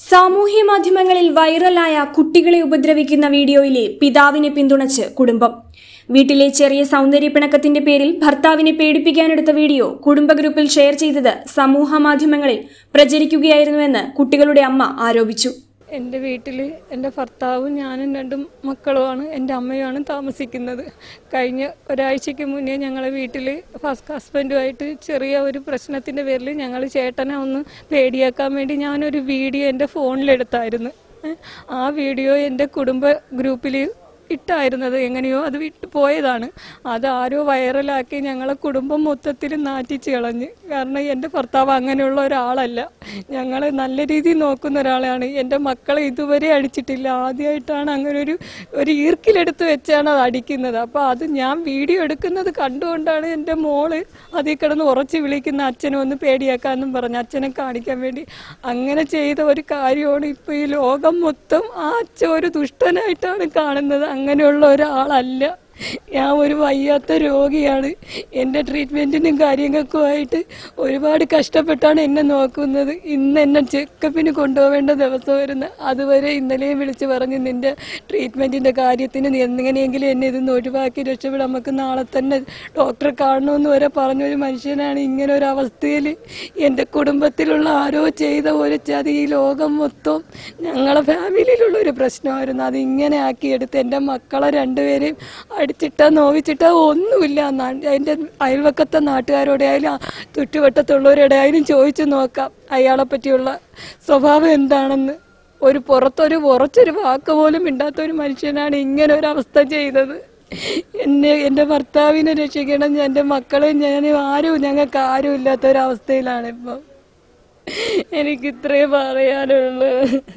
സാമൂഹ്യ മാധ്യമങ്ങളിൽ വൈറലായ കുട്ടികളെ ഉപദ്രവിക്കുന്ന വീഡിയോയിലെ പിതാവിനെ പിന്തുണച്ച് കുടുംബം വീട്ടിലെ ചെറിയ സൗന്ദര്യപ്പിണക്കത്തിന്റെ പേരിൽ ഭർത്താവിനെ പേടിപ്പിക്കാനെടുത്ത വീഡിയോ കുടുംബ ഗ്രൂപ്പിൽ ഷെയർ ചെയ്തത് സമൂഹ മാധ്യമങ്ങളിൽ പ്രചരിക്കുകയായിരുന്നുവെന്ന് കുട്ടികളുടെ അമ്മ ആരോപിച്ചു എൻ്റെ വീട്ടിൽ എൻ്റെ ഭർത്താവും ഞാനും രണ്ടും മക്കളുമാണ് എൻ്റെ അമ്മയുമാണ് താമസിക്കുന്നത് കഴിഞ്ഞ ഒരാഴ്ചയ്ക്ക് മുന്നേ ഞങ്ങളെ വീട്ടിൽ ഫസ്റ്റ് ഹസ്ബൻഡുമായിട്ട് ചെറിയ ഒരു പ്രശ്നത്തിൻ്റെ പേരിൽ ഞങ്ങൾ ചേട്ടനെ ഒന്ന് പേടിയാക്കാൻ വേണ്ടി ഞാനൊരു വീഡിയോ എൻ്റെ ഫോണിലെടുത്തായിരുന്നു ഏ, ആ വീഡിയോ എൻ്റെ കുടുംബ ഗ്രൂപ്പിൽ ഇട്ടായിരുന്നത് എങ്ങനെയോ അത് വിട്ടു പോയതാണ് അത് ആരോ വൈറലാക്കി ഞങ്ങളെ കുടുംബം മൊത്തത്തിൽ നാറ്റിച്ച് കളഞ്ഞ് കാരണം എൻ്റെ ഭർത്താവ് അങ്ങനെയുള്ള ഒരാളല്ല ഞങ്ങളെ നല്ല രീതിയിൽ നോക്കുന്ന ഒരാളാണ് എൻ്റെ മക്കളെ ഇതുവരെ അടിച്ചിട്ടില്ല ആദ്യമായിട്ടാണ് അങ്ങനെ ഒരു ഒരു ഈർക്കിലെടുത്ത് വെച്ചാണ് അത് അടിക്കുന്നത് അപ്പോൾ അത് ഞാൻ വീഡിയോ എടുക്കുന്നത് കണ്ടുകൊണ്ടാണ് എൻ്റെ മോള് അതിൽ കിടന്ന് ഉറച്ച് വിളിക്കുന്ന അച്ഛനെ ഒന്ന് പേടിയാക്കാന്നും പറഞ്ഞു അച്ഛനെ കാണിക്കാൻ വേണ്ടി അങ്ങനെ ചെയ്ത ഒരു കാര്യമാണ് ഇപ്പോൾ ഈ ലോകം മൊത്തം ആ അച്ഛൻ ഒരു ദുഷ്ടനായിട്ടാണ് കാണുന്നത് അങ്ങനെയുള്ള ഒരാളല്ല ഞാൻ ഒരു വയ്യാത്ത രോഗിയാണ് എൻ്റെ ട്രീറ്റ്മെൻറ്റിനും കാര്യങ്ങൾക്കുമായിട്ട് ഒരുപാട് കഷ്ടപ്പെട്ടാണ് എന്നെ നോക്കുന്നത് ഇന്ന് എന്നെ ചെക്കപ്പിന് കൊണ്ടുപോകേണ്ട ദിവസം വരുന്നത് അതുവരെ ഇന്നലെയും വിളിച്ച് പറഞ്ഞ് നിൻ്റെ ട്രീറ്റ്മെൻറ്റിൻ്റെ കാര്യത്തിന് നീ എങ്ങനെയെങ്കിലും എന്നെ ഇതിന്ന് ഒഴിവാക്കി രക്ഷപ്പെടാം നമുക്ക് നാളെ തന്നെ ഡോക്ടറെ കാണണമെന്ന് വരെ പറഞ്ഞൊരു മനുഷ്യനാണ് ഇങ്ങനെ ഒരു അവസ്ഥയിൽ എൻ്റെ കുടുംബത്തിലുള്ള ആരോ ചെയ്ത ഒരു ചതി ഈ ലോകം മൊത്തം ഞങ്ങളെ ഫാമിലിയിലുള്ള ഒരു പ്രശ്നമായിരുന്നു അത് ഇങ്ങനെ ആക്കിയെടുത്ത് എൻ്റെ മക്കളെ രണ്ടുപേരെയും അടിച്ചിട്ടാ നോവിച്ചിട്ടാ ഒന്നുമില്ല നാ- എൻ്റെ അയൽവക്കത്തെ നാട്ടുകാരോടെ ആയാലും ആ ചുറ്റുവട്ടത്തുള്ളവരുടെ ആയാലും ചോദിച്ചു നോക്കാം അയാളെ പറ്റിയുള്ള സ്വഭാവം എന്താണെന്ന് ഒരു പുറത്തൊരു ഉറച്ചൊരു വാക്ക് പോലും ഇണ്ടാത്ത ഒരു മനുഷ്യനാണ് ഇങ്ങനെ ഒരു അവസ്ഥ ചെയ്തത് എന്നെ എൻ്റെ ഭർത്താവിനെ രക്ഷിക്കണം എൻ്റെ മക്കളെ ഞാൻ ആരും ഞങ്ങൾക്ക് ആരും ഇല്ലാത്ത ഒരവസ്ഥയിലാണ് ഇപ്പം എനിക്ക് ഇത്രേ പറയാനുള്ളൂ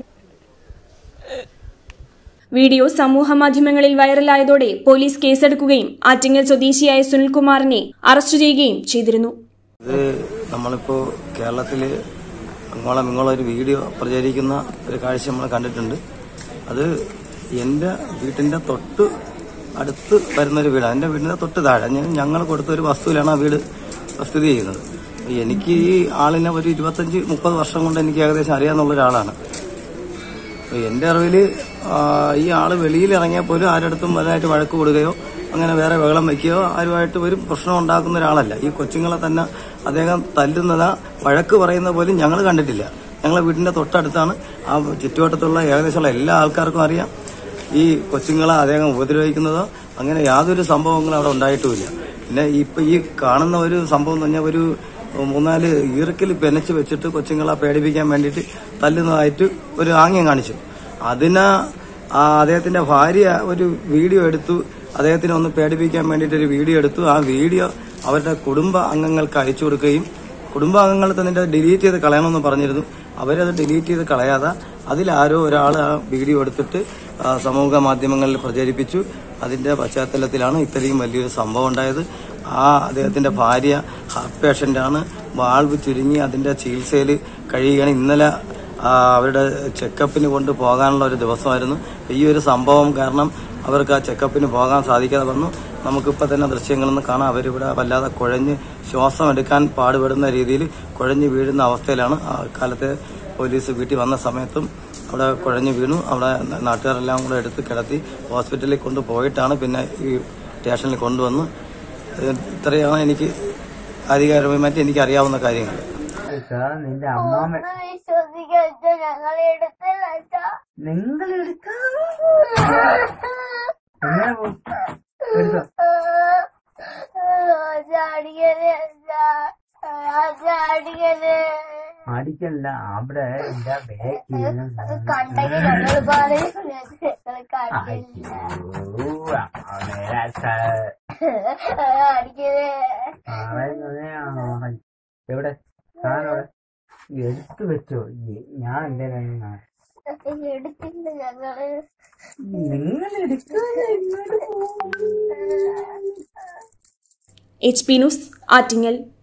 വീഡിയോ സമൂഹ മാധ്യമങ്ങളിൽ വൈറലായതോടെ പോലീസ് കേസെടുക്കുകയും ആറ്റിങ്ങൽ സ്വദേശിയായ സുനിൽകുമാറിനെ അറസ്റ്റ് ചെയ്യുകയും ചെയ്തിരുന്നു ഇത് നമ്മളിപ്പോ കേരളത്തില് അങ്ങോളം ഇങ്ങോളം ഒരു വീഡിയോ പ്രചരിക്കുന്ന ഒരു കാഴ്ച നമ്മൾ കണ്ടിട്ടുണ്ട് അത് എന്റെ വീട്ടിന്റെ തൊട്ട് അടുത്ത് വരുന്നൊരു വീടാണ് എന്റെ വീടിന്റെ തൊട്ട് താഴെ ഞാൻ ഞങ്ങൾ കൊടുത്ത ഒരു വസ്തുവിലാണ് ആ വീട് സ്ഥിതി ചെയ്യുന്നത് എനിക്ക് ഈ ആളിനെ ഒരു ഇരുപത്തഞ്ച് മുപ്പത് വർഷം കൊണ്ട് എനിക്ക് ഏകദേശം അറിയാവുന്ന ഒരാളാണ് അപ്പൊ എന്റെ അറിവില് ആ, ഈ ആള് വെളിയിൽ ഇറങ്ങിയാൽ പോലും ആരടുത്തും വലുതായിട്ട് വഴക്ക് കൊടുക്കുകയോ അങ്ങനെ വേറെ ബഹളം വയ്ക്കുകയോ ആരുമായിട്ട് ഒരു പ്രശ്നം ഉണ്ടാക്കുന്ന ഒരാളല്ല ഈ കൊച്ചുങ്ങളെ തന്നെ അദ്ദേഹം തല്ലുന്നതാ വഴക്ക് പറയുന്ന പോലും ഞങ്ങൾ കണ്ടിട്ടില്ല ഞങ്ങളെ വീടിന്റെ തൊട്ടടുത്താണ് ആ ചുറ്റുവട്ടത്തുള്ള ഏകദേശമുള്ള എല്ലാ ആൾക്കാർക്കും അറിയാം ഈ കൊച്ചുങ്ങളെ അദ്ദേഹം ഉപദ്രവിക്കുന്നതോ അങ്ങനെ യാതൊരു സംഭവങ്ങളും അവിടെ ഉണ്ടായിട്ടുമില്ല പിന്നെ ഇപ്പൊ ഈ കാണുന്ന ഒരു സംഭവം എന്ന് പറഞ്ഞാൽ ഒരു മൂന്നാല് ഈർക്കിൽ പെനച്ച് വെച്ചിട്ട് കൊച്ചുങ്ങളെ പേടിപ്പിക്കാൻ വേണ്ടിയിട്ട് തല്ലുന്നതായിട്ട് ഒരു ആംഗ്യം കാണിച്ചു അതിന് ആ അദ്ദേഹത്തിന്റെ ഭാര്യ ഒരു വീഡിയോ എടുത്തു അദ്ദേഹത്തിനെ ഒന്ന് പേടിപ്പിക്കാൻ വേണ്ടിയിട്ട് ഒരു വീഡിയോ എടുത്തു ആ വീഡിയോ അവരുടെ കുടുംബ അംഗങ്ങൾക്ക് അയച്ചു കൊടുക്കുകയും കുടുംബാംഗങ്ങൾ തന്നെ ഡിലീറ്റ് ചെയ്ത് കളയണമെന്ന് പറഞ്ഞിരുന്നു അവരത് ഡിലീറ്റ് ചെയ്ത് കളയാതെ അതിലാരോ ഒരാൾ ആ വീഡിയോ എടുത്തിട്ട് ആ, സമൂഹ മാധ്യമങ്ങളിൽ പ്രചരിപ്പിച്ചു അതിന്റെ പശ്ചാത്തലത്തിലാണ് ഇത്രയും വലിയൊരു സംഭവം ഉണ്ടായത് ആ അദ്ദേഹത്തിന്റെ ഭാര്യ ഹാർട്ട് പേഷ്യന്റ് ആണ് വാൾവ് ചുരുങ്ങി അതിന്റെ ചികിത്സയിൽ കഴിയുകയാണ് ഇന്നലെ ആ, അവരുടെ ചെക്കപ്പിന് കൊണ്ട് പോകാനുള്ള ഒരു ദിവസമായിരുന്നു ഈ ഒരു സംഭവം കാരണം അവർക്ക് ആ ചെക്കപ്പിന് പോകാൻ സാധിക്കാതെ വന്നു നമുക്കിപ്പോൾ തന്നെ ദൃശ്യങ്ങളൊന്നും കാണാം അവരിവിടെ വല്ലാതെ കുഴഞ്ഞ് ശ്വാസം എടുക്കാൻ പാടുപെടുന്ന രീതിയിൽ കുഴഞ്ഞ് വീഴുന്ന അവസ്ഥയിലാണ് ആ കാലത്തെ പോലീസ് വീട്ടിൽ വന്ന സമയത്തും അവിടെ കുഴഞ്ഞു വീണു അവിടെ നാട്ടുകാരെല്ലാം കൂടെ എടുത്ത് കിടത്തി ഹോസ്പിറ്റലിൽ കൊണ്ടുപോയിട്ടാണ് പിന്നെ ഈ സ്റ്റേഷനിൽ കൊണ്ടുവന്ന് ഇത് ഇത്രയാണ് എനിക്ക് ആധികാരികമായിട്ട് എനിക്ക് അറിയാവുന്ന കാര്യങ്ങൾ സാർ നിന്റെ അമ്മാമ വിശ്വസിക്കാൻ ഞങ്ങൾ എടുത്തില്ല നിങ്ങൾ എടുക്കാ എങ്ങനെ പോ എടുത്തോ ചാടിക്കല് ചാടിക്കല് അടിക്കല്ല അവിടെ എന്റെ ബാക്കിൽ കണ്ടെങ്കിൽ ഞങ്ങൾ പറയും ഞങ്ങൾ കാണിക്കില്ല അടിക്കല് എവിടെ സാധനം എവിടെ എടുത്തു വെച്ചോ ഈ- ഞാൻ എന്തേലും എടുത്തില്ല ഞങ്ങള് നിങ്ങൾ എടുക്കാതെ ഇങ്ങോട്ട് പോ എച്ച് പി ന്യൂസ് ആറ്റിങ്ങൽ